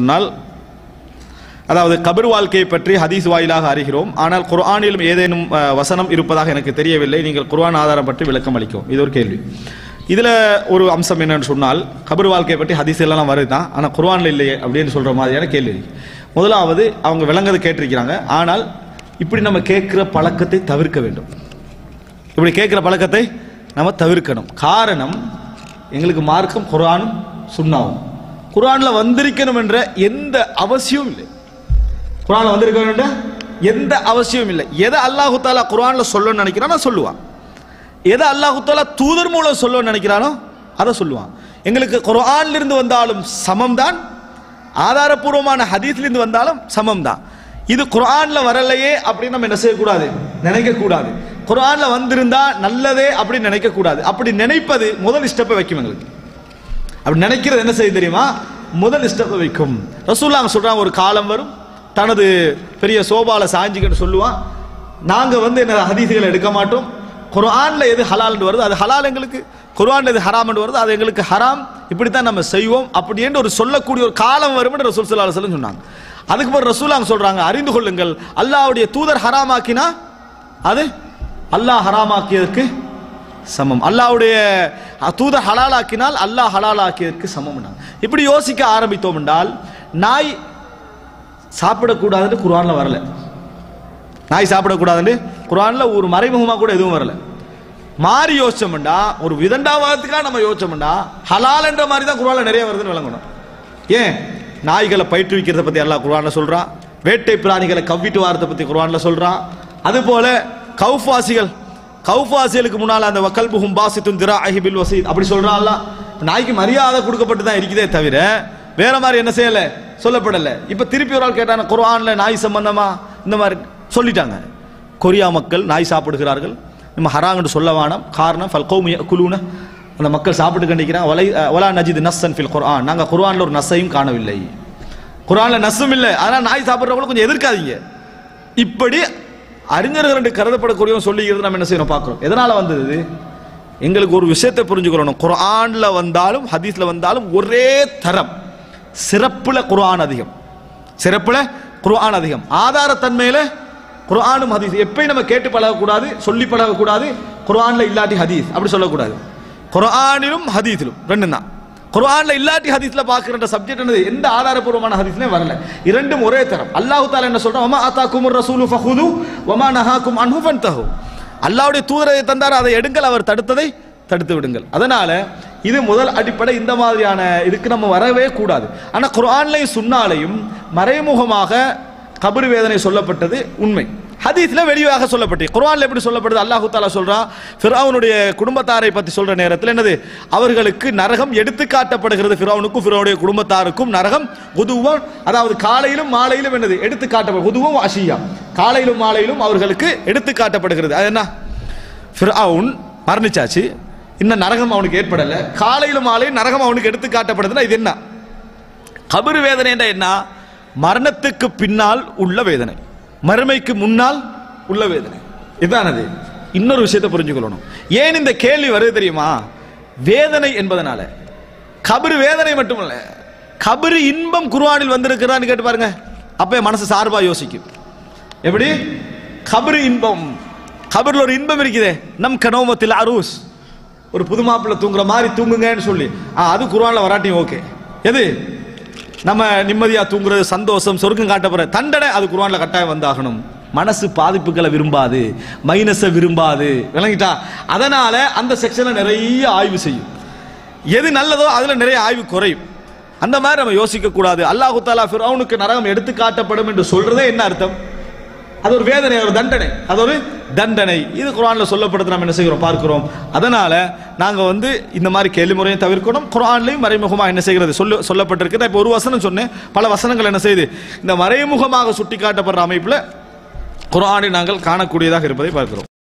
சொன்னால் அதாவது கபர் வாழ்க்கையை பற்றி ஹதீஸ் வாயிலாக அறிகிறோம் ஆனால் குர்ஆனிலும் ஏதேனும் அஹ், வசனம் இருப்பதாக எனக்கு தெரியவில்லை நீங்கள் குர்ஆன் ஆதாரம் பற்றி விளக்கம் அளிக்கவும் இது ஒரு கேள்வி இதுல ஒரு அம்சம் என்னன்னு சொன்னால் கபர் வாழ்க்கையை பற்றி ஹதீஸ் எல்லாம் வருது தான் ஆனால் குர்ஆன்ல இல்லையே அப்படின்னு சொல்ற மாதிரியான கேள்வி முதலாவது அவங்க விளங்கது கேட்டிருக்கிறாங்க ஆனால் இப்படி நம்ம கேட்கிற பழக்கத்தை தவிர்க்க வேண்டும் இப்படி கேட்குற பழக்கத்தை நம்ம தவிர்க்கணும் காரணம் எங்களுக்கு மார்க்கம் குர்ஆனும் சுண்ணாவும் குர்ஆன்ல வந்திருக்கணும் என்ற எந்த அவசியமும் இல்லை குர்ஆன்ல வந்திருக்க வேண்ட எந்த அவசியமும் இல்லை எதை அல்லாஹு தாலா குர்ஆன்ல சொல்லணும்னு நினைக்கிறானோ சொல்லுவான் எதை அல்லாஹு தாலா தூதர் மூலம் சொல்லணும்னு நினைக்கிறானோ அதை சொல்லுவான் எங்களுக்கு குர்ஆன்ல இருந்து வந்தாலும் சமம் தான் ஆதாரபூர்வமான ஹதீஸ்ல இருந்து வந்தாலும் சமம் தான் இது குர்ஆன்ல வரலையே அப்படின்னு நம்ம என்ன செய்யக்கூடாது நினைக்க கூடாது குர்ஆன்ல வந்திருந்தா நல்லதே அப்படின்னு நினைக்க கூடாது அப்படி நினைப்பது முதல் ஸ்டெப்பை வைக்கும் எங்களுக்கு அப்படி நினைக்கிறது என்ன செய்ய தெரியுமா முதல் ஸ்டெப்பை வைக்கும் ரசூல்லாங்க சொல்றாங்க ஒரு காலம் வரும் தனது பெரிய சோபால சாஞ்சிக்கிட்டு சொல்லுவான் நாங்க வந்து என்ன ஹதீசுகளை எடுக்க மாட்டோம் குர்ஆன்ல எது ஹலால்னு வருது அது ஹலால் எங்களுக்கு குர்ஆன்ல எது ஹராம்னு வருது அது எங்களுக்கு ஹராம் இப்படித்தான் நம்ம செய்வோம் அப்படின்னு ஒரு சொல்லக்கூடிய ஒரு காலம் வரும் என்று ரசூல் ஸல்லல்லாஹு அலைஹி வஸல்லம் சொன்னாங்க அதுக்கு பிறகு ரசூலாங்க சொல்றாங்க அறிந்து கொள்ளுங்கள் அல்லாஹ்வுடைய தூதர் ஹராமாக்கினா அது அல்லாஹ் ஹராமாக்கியதற்கு சமம் அல்லாஹ்வுடைய தூதர் ஹலாலாக்கினால் அல்லாஹ் ஹலாலாக்கியதற்கு சமம் இப்படி யோசிக்க ஆரம்பித்தோம் என்றால் நாய் சாப்பிடக்கூடாதுன்னு குர்ஆன்ல வரல நாய் சாப்பிடக்கூடாதுன்னு குர்ஆன்ல ஒரு மறைமுகமா கூட எதுவும் வரல மாறி யோசிச்சோம்டா ஒரு விதண்டாவாதத்துக்காக நம்ம யோசிச்சோம்டா ஹலால் என்ற மாதிரி தான் குர்ஆன்ல நிறைய வருதுன்னு விளங்கணும் ஏன் நாய்களை பயிற்றுவிக்கிறத பத்தி அல்லாஹ் குர்ஆன்ல சொல்றான் வேட்டை பிராணிகளை கவ்விட்டு வாரத்தை பத்தி குர்ஆன்ல சொல்றான் அதுபோல கௌஃபாசிகள் கௌஃபாசிகளுக்கு முன்னால அந்த வக்கல் புகும் பாசித்துன் திரா அஹிபில் வசீத் அப்படி சொல்றான் அல்லாஹ் நாய்க்கு மரியாதை கொடுக்கப்பட்டு தான் இருக்குதே தவிர வேற மாதிரி என்ன செய்யல சொல்லப்படல இப்ப திருப்பி ஒரு ஆள் கேட்டாங்க குர்ஆன்ல நாய் சம்பந்தமா இந்த மாதிரி சொல்லிட்டாங்க கொரியா மக்கள் நாய் சாப்பிடுகிறார்கள் நம்ம ஹராங்கன்னு சொல்ல வேணாம் காரணம் ஃபல்கௌம் குலூன அந்த மக்கள் சாப்பிட்டு கண்டிக்கிறாங்க வலை வலா நஜித் நஸ்ஸன் ஃபில் குர்ஆன் நாங்க குர்ஆன்ல ஒரு நஸ்ஸையும் காணவில்லை குர்ஆன்ல நஸ்ஸும் இல்லை அதனால நாய் சாப்பிடுறவங்களும் கொஞ்சம் எதிர்க்காதீங்க இப்படி அறிஞர்கள் என்று கருதப்படக்கூடியவன் சொல்லிக்கிறது நம்ம என்ன செய்யணும் பார்க்கிறோம் எதனால வந்தது இது? எங்களுக்கு ஒரு விஷயத்தை புரிஞ்சுக்கிறோம் குர்ஆன்ல வந்தாலும் ஹதீஸ்ல வந்தாலும் ஒரே தரம் சிறப்புல குர்ஆன் அதிகம் சிறப்புல குர்ஆன் அதிகம் ஆதாரத்தன்மையில குர்ஆனும் ஹதீஸ் எப்பயும் நம்ம கேட்டு பழகக்கூடாது சொல்லி பழகக்கூடாது குர்ஆன்ல இல்லாட்டி ஹதீஸ் அப்படி சொல்லக்கூடாது குர்ஆனிலும் ஹதீஸிலும் ரெண்டும் தான் குர்ஆன்ல இல்லாட்டி ஹதீஸ்ல பார்க்கிற சப்ஜெக்ட் என்னது எந்த ஆதாரபூர்வமான ஹதீஸ்லயும் வரல இரண்டும் ஒரே தரம் அல்லாஹ் தாலா என்ன சொல்றான் வமா ஆதாக்குமுர் ரசூலு ஃபஹுது வமா நஹாக்கும் அன்ஹு ஃபன்தஹு அல்லாஹ்வுடைய தூதரை தந்தார் அதை எடுங்கள் அவர் தடுத்ததை தடுத்து விடுங்கள் அதனால இது முதல் அடிப்படை இந்த மாதிரியான இதுக்கு நம்ம வரவே கூடாது ஆனா குர்ஆன்லையும் சுன்னாலையும் மறைமுகமாக கபர் வேதனை சொல்லப்பட்டது உண்மை ஹதீஸ்ல வெளியாக சொல்லப்பட்டு குர்ஆன்ல எப்படி சொல்லப்படுது அல்லாஹு தாலா சொல்றான் ஃபிரௌனுடைய குடும்பத்தாரை பத்தி சொல்ற நேரத்தில் என்னது அவர்களுக்கு நரகம் எடுத்து காட்டப்படுகிறது ஃபிரௌனுக்கும் ஃபிரௌனுடைய குடும்பத்தாருக்கும் நரகம் குதுவம் அதாவது காலையிலும் மாலையிலும் என்னது எடுத்து காட்டப்படும் குதுவம் அஷியா காலையிலும் மாலையிலும் அவர்களுக்கு எடுத்து காட்டப்படுகிறது அது என்ன ஃபிரௌன் மரணிச்சாச்சு இன்னும் நரகம் அவனுக்கு ஏற்படல காலையிலும் மாலையும் நரகம் அவனுக்கு எடுத்து காட்டப்படுதுன்னா இது என்ன கபர் வேதனை என்ற என்ன மரணத்துக்கு பின்னால் உள்ள வேதனை மறுமைக்கு முன்னால் உள்ள வேதனை இதுதான் அது இன்னொரு விஷயத்தை புரிஞ்சுக்கொள்ளணும் ஏன் இந்த கேள்வி வருது தெரியுமா வேதனை என்பதனால கபரு வேதனை மட்டுமல்ல கபரு இன்பம் குர்ஆனில் வந்திருக்கிறான்னு கேட்டு பாருங்க அப்ப என் மனசு சார்பா யோசிக்கும் எப்படி கபரு இன்பம் கபர்ல ஒரு இன்பம் இருக்குதே நம் கனோமத்தில் அரூஸ் ஒரு புது மாப்பிள்ளை தூங்குற மாதிரி தூங்குங்கன்னு சொல்லி ஆ, அது குர்ஆன்ல வராட்டியும் ஓகே எது நம்ம நிம்மதியா தூங்குறது சந்தோஷம் சொர்க்கம் காட்டப்படுற தண்டனை அது குர்ஆன்ல கட்டாயம் வந்தாகணும் மனசு பாதிப்புகளை விரும்பாது மைனஸை விரும்பாது விளங்கிட்டா அதனால அந்த செக்ஷன்ல நிறைய ஆய்வு செய்யும் எது நல்லதோ அதுல நிறைய ஆய்வு குறையும் அந்த மாதிரி நம்ம யோசிக்க கூடாது அல்லாஹு தாலா ஃபிரௌனுக்கு நரகம் எடுத்து காட்டப்படும் என்று சொல்றதே என்ன அர்த்தம் அது ஒரு வேதனை ஒரு தண்டனை அது ஒரு தண்டனை இது குர்ஆன்ல சொல்லப்படுது நம்ம என்ன செய்கிறோம் பார்க்கிறோம் அதனால நாங்க வந்து இந்த மாதிரி கேள்வி முறையை தவிர்க்கணும் குர்ஆன்லயும் மறைமுகமாக என்ன செய்கிறது சொல்ல சொல்லப்பட்டிருக்கு இப்போ ஒரு வசனம் சொன்னேன் பல வசனங்கள் என்ன செய்யுது இந்த மறைமுகமாக சுட்டி காட்டப்படுற அமைப்புல குர்ஆனை நாங்கள் காணக்கூடியதாக இருப்பதை பார்க்கிறோம்